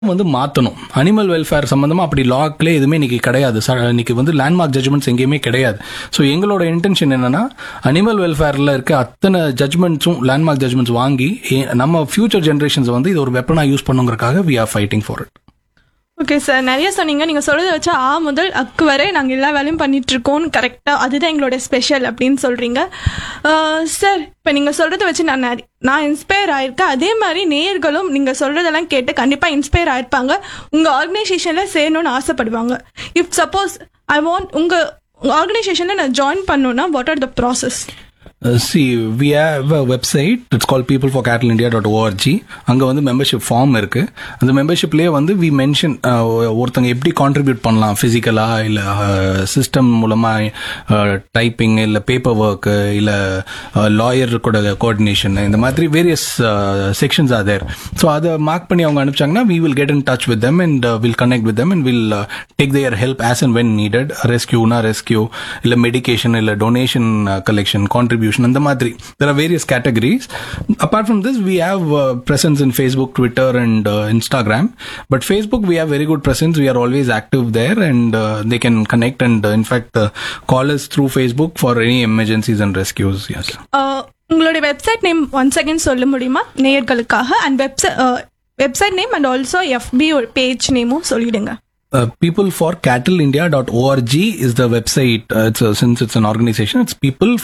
வந்து மாற்றணும் animal welfare சம்மந்தமாக அப்படி லாக்லேயே எதுவுமே இன்னைக்கு கிடையாது ச- இன்னைக்கு வந்து லேண்ட்மார்க் ஜட்ஜ்மெண்ட்ஸ் எங்கேயுமே கிடையாது ஸோ எங்களோட இன்டென்ஷன் என்னன்னா அனிமல் வெல்ஃபேரில் இருக்க அத்தனை ஜட்ஜ்மெண்ட்ஸும் லேண்ட்மார்க் ஜட்ஜ்மெண்ட்ஸ் வாங்கி எ- நம்ம ஃபியூச்சர் ஜென்ரேஷன்ஸ் வந்து இது ஒரு வெப்பனாக யூஸ் பண்ணுங்கிறதுக்காக we are fighting for it okay sir நிறைய சொன்னீங்க நீங்க சொல்றத வச்சா ஆ முதல் அக்கு வரை நாங்க எல்லா வேலையும் பண்ணிட்டு இருக்கோம் கரெக்டா அதுதான் எங்களோட ஸ்பெஷல் அப்படின்னு சொல்றீங்க சார் இப்ப நீங்க சொல்றத வச்சு நான் நிறைய- நான் இன்ஸ்பயர் ஆயிருக்கேன் அதே மாதிரி நேயர்களும் நீங்க சொல்றதெல்லாம் கேட்டு கண்டிப்பா இன்ஸ்பயர் ஆயிருப்பாங்க உங்க ஆர்கனைசேஷன்ல சேரணும்னு ஆசைப்படுவாங்க இஃப் சப்போஸ் ஐ வாண்ட் உங்க ஆர்கனைசேஷன்ல நான் ஜாயின் பண்ணணும்னா what are the process see we have a website it's call people for cattle India dot org அங்கே வந்து மெம்பர்ஷிப் ஃபார்ம் இருக்கு அந்த மெம்பர்ஷிப்லேயே வந்து வி மென்ஷன் ஒருத்தங்க எப்படி கான்ட்ரிபியூட் பண்ணலாம் ஃபிசிக்கலாக இல்லை சிஸ்டம் மூலமாக டைப்பிங் இல்லை பேப்பர் ஒர்க்கு இல்லை லாயர் கூட கோஆர்டினேஷன் இந்த மாதிரி various sections are there so அதை மார்க் பண்ணி அவங்க அனுப்பிச்சாங்கன்னா we will get in touch with them and will connect with them and will take their help us and when needed ரெஸ்கியூனா rescue இல்லை மெடிகேஷன் இல்லை டொனேஷன் கலெக்ஷன் கான்ட்ரிபியூஷன் அந்த மாதிரி there are various categories apart from this we have presence in Facebook, Twitter, and uh, Instagram. But Facebook, we have very good presence. We are always active there, and uh, they can connect and, uh, in fact, uh, call us through Facebook for any emergencies and rescues. Yes. உங்களுடைய website name one second சொல்ல முடியுமா நேயர்களுக்காக and website website name and also FB ஒரு page நேமும் சொல்லிடுங்க Uh, peopleforcattleinindia.org is the website. Uh, it's uh, since it's an organization, it's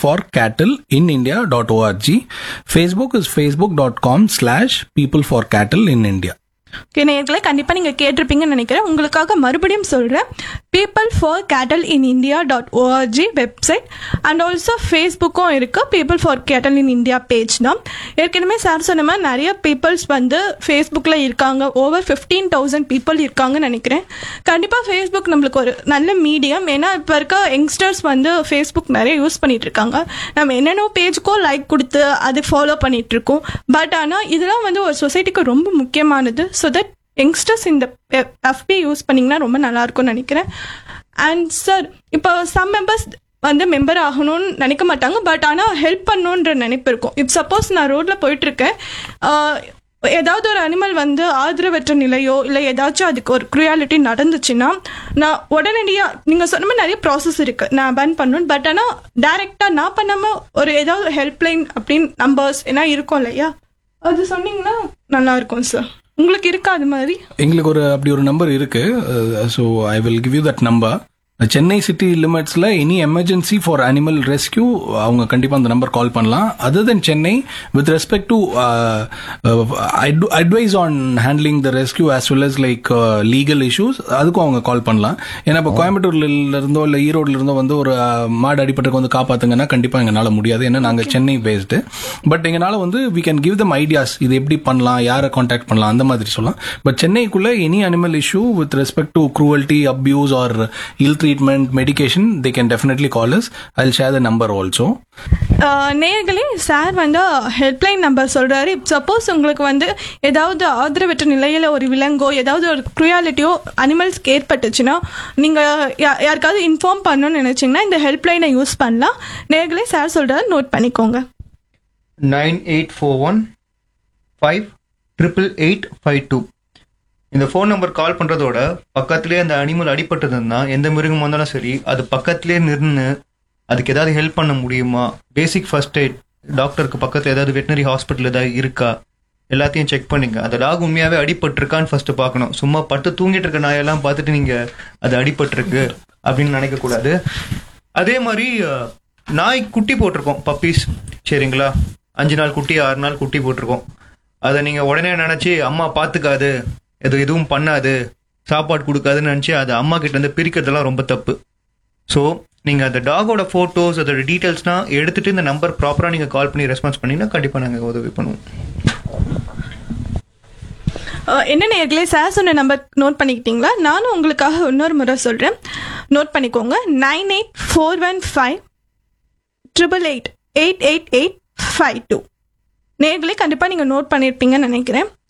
peopleforcattleinindia.org. Facebook is facebook.com slash peopleforcattleinindia. Okay நேயர்களே கண்டிப்பா நீங்க கேட்டிருப்பீங்கன்னு நினைக்கிறேன் உங்களுக்காக மறுபடியும் சொல்றேன் people for cattle in India dot org website and also ஃபேஸ்புக்கும் இருக்கு people for cattle in India page தான் ஏற்கனவே சார் சொன்ன மாதிரி நிறைய பீப்புள்ஸ் வந்து ஃபேஸ்புக்கில் இருக்காங்க ஓவர் ஃபிஃப்டீன் தௌசண்ட் பீப்புள் இருக்காங்கன்னு நினைக்கிறேன் கண்டிப்பாக ஃபேஸ்புக் நம்மளுக்கு ஒரு நல்ல மீடியம் ஏன்னா இப்போ இருக்க யங்ஸ்டர்ஸ் வந்து ஃபேஸ்புக் நிறைய யூஸ் பண்ணிட்டு இருக்காங்க நம்ம என்னென்ன பேஜுக்கோ லைக் கொடுத்து அது ஃபாலோ பண்ணிட்டு இருக்கோம் பட் ஆனால் இதெல்லாம் வந்து ஒரு சொசைட்டிக்கு ரொம்ப முக்கியமானது ஸோ தட் யங்ஸ்டர்ஸ் இந்த எஃபி யூஸ் பண்ணிங்கன்னா ரொம்ப நல்லா இருக்கும்னு நினைக்கிறேன் அண்ட் சார் இப்போ சம் மெம்பர்ஸ் வந்து மெம்பர் ஆகணும்னு நினைக்க மாட்டாங்க பட் ஆனால் ஹெல்ப் பண்ணணுன்ற நினைப்பு இருக்கும் இப் சப்போஸ் நான் ரோட்டில் போயிட்டுருக்கேன் ஏதாவது ஒரு அனிமல் வந்து ஆதரவற்ற நிலையோ இல்லை ஏதாச்சும் அதுக்கு ஒரு க்ரியாலிட்டி நடந்துச்சுன்னா நான் உடனடியாக நீங்கள் சொன்ன மாதிரி நிறைய ப்ராசஸ் இருக்குது நான் பேன் பண்ணணும் பட் ஆனால் டைரெக்டாக நான் பண்ணாமல் ஒரு ஏதாவது ஹெல்ப்லைன் அப்படின்னு நம்பர்ஸ் என்ன இருக்கும் இல்லையா அது சொன்னீங்கன்னா நல்லா இருக்கும் சார் உங்களுக்கு இருக்கா அது மாதிரி எங்களுக்கு ஒரு அப்படி ஒரு நம்பர் இருக்கு so I will give you that number Chennai city லிமிட்ஸில் any emergency for animal rescue அவங்க கண்டிப்பாக அந்த நம்பர் கால் பண்ணலாம் other then Chennai with respect to advise on handling the rescue as well as like legal issues அதுக்கும் அவங்க கால் பண்ணலாம் ஏன்னா இப்போ கோயம்புத்தூர்ல இருந்தோ இல்லை ஈரோட்ல இருந்தோ வந்து ஒரு uh, மாடு அடிபட்டுக்கு வந்து காப்பாத்துங்கன்னா கண்டிப்பாக எங்களால் முடியாது ஏன்னா நாங்கள் சென்னை பேஸ்டு பட் எங்களால் வந்து we can give them ideas இது எப்படி பண்ணலாம் யாரை காண்டாக்ட் பண்ணலாம் அந்த மாதிரி சொல்லலாம் பட் சென்னைக்குள்ள any animal issue with respect to cruelty abuse or ill treatment medication they can definitely call us I share the number also ah நேயர்களே சார் வந்து ஹெல்ப்லைன் நம்பர் சொல்றாரு சப்போஸ் உங்களுக்கு வந்து ஏதாவது ஆதரவற்ற நிலையில ஒரு விலங்கோ ஏதாவது ஒரு க்ரியாலிட்டியோ அனிமல்ஸ்க்கு ஏற்பட்டுச்சுன்னா நீங்க யா- யாருக்காவது இன்ஃபார்ம் பண்ணணும்னு நினைச்சீங்கன்னா இந்த ஹெல்ப்லைனை யூஸ் பண்ணலாம் நேயர்களே சார் சொல்றாரு நோட் பண்ணிக்கோங்க nine eight four one five triple eight five two இந்த ஃபோன் நம்பர் கால் பண்ணுறதோட பக்கத்துலேயே அந்த அனிமல் அடிபட்டதுன்னா எந்த மிருகம் வந்தாலும் சரி அது பக்கத்துலேயே நின்று அதுக்கு ஏதாவது ஹெல்ப் பண்ண முடியுமா பேசிக் ஃபர்ஸ்ட் எய்ட் டாக்டருக்கு பக்கத்தில் ஏதாவது வெட்டினரி ஹாஸ்பிட்டல் ஏதாவது இருக்கா எல்லாத்தையும் செக் பண்ணுங்க அந்த டாக் உண்மையாகவே அடிபட்டிருக்கான்னு ஃபர்ஸ்ட் பார்க்கணும் சும்மா பட்டு தூங்கிட்டு இருக்க நாயெல்லாம் பார்த்துட்டு நீங்கள் அது அடிபட்டிருக்கு அப்படின்னு நினைக்கக்கூடாது அதே மாதிரி அஹ், நாய் குட்டி போட்டிருக்கோம் பப்பீஸ் சரிங்களா அஞ்சு நாள் குட்டி ஆறு நாள் குட்டி போட்டிருக்கோம் அதை நீங்கள் உடனே நினச்சி அம்மா பார்த்துக்காது எது எதுவும் பண்ணாது சாப்பாடு கொடுக்காதுன்னு நினச்சி அதை அம்மா கிட்ட இருந்து பிரிக்கிறதெல்லாம் ரொம்ப தப்பு ஸோ நீங்கள் அந்த டாகோட ஃபோட்டோஸ் அதோட டீட்டெயில்ஸ்னால் எடுத்துட்டு இந்த நம்பர் ப்ராப்பராக நீங்கள் கால் பண்ணி ரெஸ்பான்ஸ் பண்ணீங்கன்னா கண்டிப்பாக நாங்கள் உதவி பண்ணுவோம் ஆஹ் என்ன நேயர்களே சார் சொன்ன நம்பர் நோட் பண்ணிக்கிட்டீங்களா நானும் உங்களுக்காக இன்னொரு முறை சொல்றேன் நோட் பண்ணிக்கோங்க nine eight four one five triple eight eight eight eight five two நேர்களே கண்டிப்பாக நீங்கள் நோட் பண்ணியிருப்பீங்கன்னு நினைக்கிறேன்